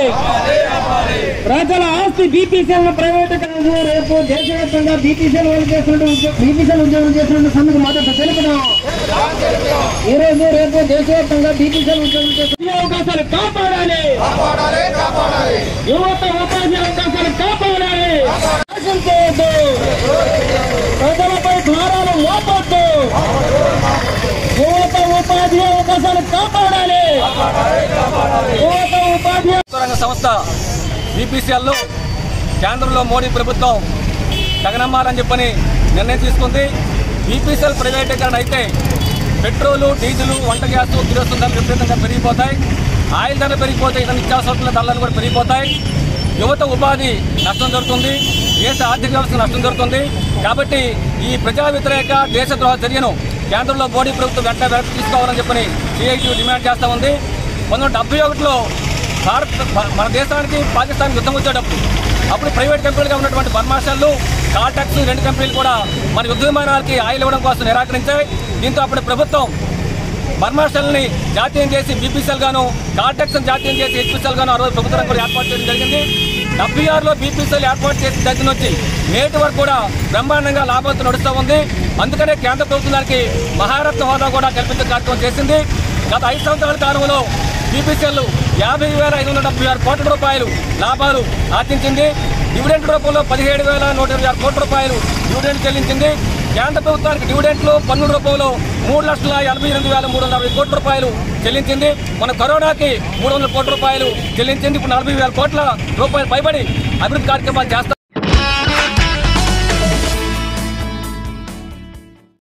ప్రజల ఆస్తి బీపీసీఎల్ ప్రైవేటీకరణ రేపు దేశవ్యాప్తంగా బీపీసీఎల్ వాళ్ళు చేస్తున్నట్టు బీపీసీఎల్ ఉద్యోగం చేస్తున్న సమ్మెకు మద్దతు తెలుపుదాం ఈ రోజు రేపు దేశవ్యాప్తంగా బీపీసీఎల్ ఉద్యోగం చేస్తున్న అవకాశాలు కాపాడాలి యువత ఉపాధి అవకాశాలు కాపాడాలి నాశనం చేయొద్దు ప్రజలపై భారాలు మోపొద్దు యువత ఉపాధి అవకాశాలు కాపాడాలి యువత ఉపాధి రంగ సంస్థ బీపీసీఎల్లో కేంద్రంలో మోడీ ప్రభుత్వం తగనమ్మాలని చెప్పని నిర్ణయం తీసుకుంది బీపీసీఎల్ ప్రైవేటీకరణ అయితే పెట్రోలు డీజిల్ వంట గ్యాస్ కిరోసిన్ ధరలు విపరీతంగా పెరిగిపోతాయి ఆయిల్ ధరలు పెరిగిపోతే ఇతర నిత్యావసరాల ధరలు కూడా పెరిగిపోతాయి యువత ఉపాధి నష్టం జరుగుతుంది దేశ ఆర్థిక వ్యవస్థ నష్టం జరుగుతుంది కాబట్టి ఈ ప్రజా వ్యతిరేక దేశద్రోహ చర్యను కేంద్రంలో మోడీ ప్రభుత్వం వెంటనే వెనక్కి తీసుకోవాలని చెప్పని సిఐటి డిమాండ్ చేస్తా ఉంది పంతొమ్మిది డెబ్బై ఒకటిలో భారత్ మన దేశానికి పాకిస్తాన్ యుద్ధం వచ్చేటప్పుడు అప్పుడు ప్రైవేట్ కంపెనీలుగా ఉన్నటువంటి బర్మాషాలు కాల్టాక్స్ రెండు కంపెనీలు కూడా మన యుద్ధ విమానాలకి ఆయిల్ ఇవ్వడం కోసం నిరాకరించాయి దీంతో అప్పుడు ప్రభుత్వం బర్మాషల్ని జాతీయం చేసి బీపీసీఎల్ గాను కాల్టాక్స్ జాతీయం చేసి హెచ్పిసిఎల్ గాను ఆ రోజు ప్రభుత్వం కూడా ఏర్పాటు చేయడం జరిగింది డెబ్బై ఆరులో బీపీసీఎల్ ఏర్పాటు చేసిన దగ్గర నుంచి నేటి వరకు కూడా బ్రహ్మాండంగా లాభాలతో నడుస్తూ ఉంది అందుకనే కేంద్ర ప్రభుత్వం దానికి మహారత్న హోదా కూడా కల్పించే కార్యక్రమం చేసింది గత ఐదు సంవత్సరాల కాలంలో బీపీసీఎల్ యాభై వేల ఐదు వందల డెబ్బై ఆరు కోట్ల రూపాయలు లాభాలు ఆర్జించింది డివిడెంట్ రూపంలో పదిహేడు వేల నూట ఇరవై ఆరు కోట్ల రూపాయలు డివిడెంట్ చెల్లించింది కేంద్ర ప్రభుత్వానికి డివిడెంట్లు పన్నుల రూపంలో మూడు లక్షల ఎనభై ఎనిమిది వేల మూడు వందల అరవై కోట్ల రూపాయలు చెల్లించింది మన కరోనాకి మూడు వందల కోట్ల రూపాయలు చెల్లించింది ఇప్పుడు నలభై వేల కోట్ల రూపాయలు పైబడి అభివృద్ధి కార్యక్రమాలు చేస్తా